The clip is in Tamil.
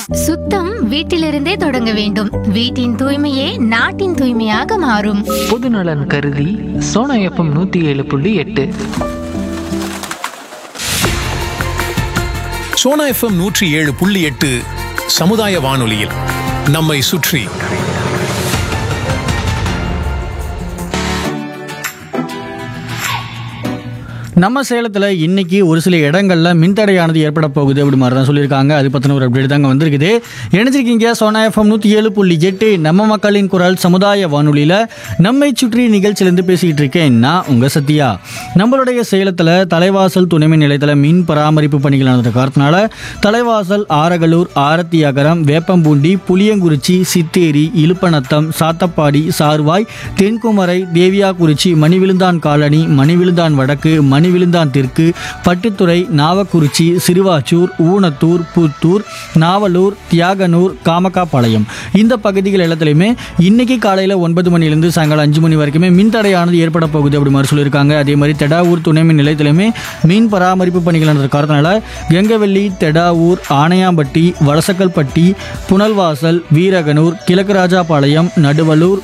சுத்தம் வீட்டிலிருந்தே தொடங்க வேண்டும் வீட்டின் தூய்மையே நாட்டின் தூய்மையாக மாறும் பொதுநலன் கருதி சோனா எஃப்எம் நூற்றி ஏழு புள்ளி எட்டு சோனா எஃப்எம் நூற்றி ஏழு புள்ளி எட்டு சமுதாய வானொலியில் நம்மை சுற்றி நம்ம சேலத்தில் இன்னைக்கு ஒரு சில இடங்கள்ல மின்தடையானது ஏற்பட போகுது அப்படி மாதிரி தான் சொல்லியிருக்காங்க அது பற்றின ஒரு அப்டேட் தாங்க வந்திருக்குது இணைஞ்சிருக்கீங்க சோனா எஃப்எம் நூற்றி ஏழு புள்ளி எட்டு நம்ம மக்களின் குரல் சமுதாய வானொலியில் நம்மை சுற்றி நிகழ்ச்சியிலேருந்து பேசிக்கிட்டு இருக்கேன் நான் உங்கள் சத்யா நம்மளுடைய சேலத்தில் தலைவாசல் துணைமின் நிலையத்தில் மின் பராமரிப்பு பணிகள் நடந்த காரணத்தினால தலைவாசல் ஆரகலூர் ஆரத்தி அகரம் வேப்பம்பூண்டி புளியங்குறிச்சி சித்தேரி இலுப்பநத்தம் சாத்தப்பாடி சார்வாய் தென்குமரை தேவியாக்குறிச்சி மணிவிழுந்தான் காலனி மணிவிழுந்தான் வடக்கு மணிவிழுந்தான் தெற்கு பட்டுத்துறை நாவக்குறிச்சி சிறுவாச்சூர் ஊனத்தூர் புத்தூர் நாவலூர் தியாகனூர் காமக்காபாளையம் இந்த பகுதிகள் எல்லாத்துலேயுமே இன்னைக்கு காலையில் ஒன்பது மணிலேருந்து சாயங்காலம் அஞ்சு மணி வரைக்குமே மின்தடையானது ஏற்பட போகுது அப்படி மாதிரி சொல்லியிருக்காங்க அதே மாதிரி தெடாவூர் துணைமின் நிலையத்திலுமே மீன் பராமரிப்பு பணிகள் நடந்த காரணத்தினால கெங்கவெள்ளி தெடாவூர் ஆனையாம்பட்டி வலசக்கல்பட்டி புனல்வாசல் வீரகனூர் கிழக்கு ராஜாபாளையம் நடுவலூர்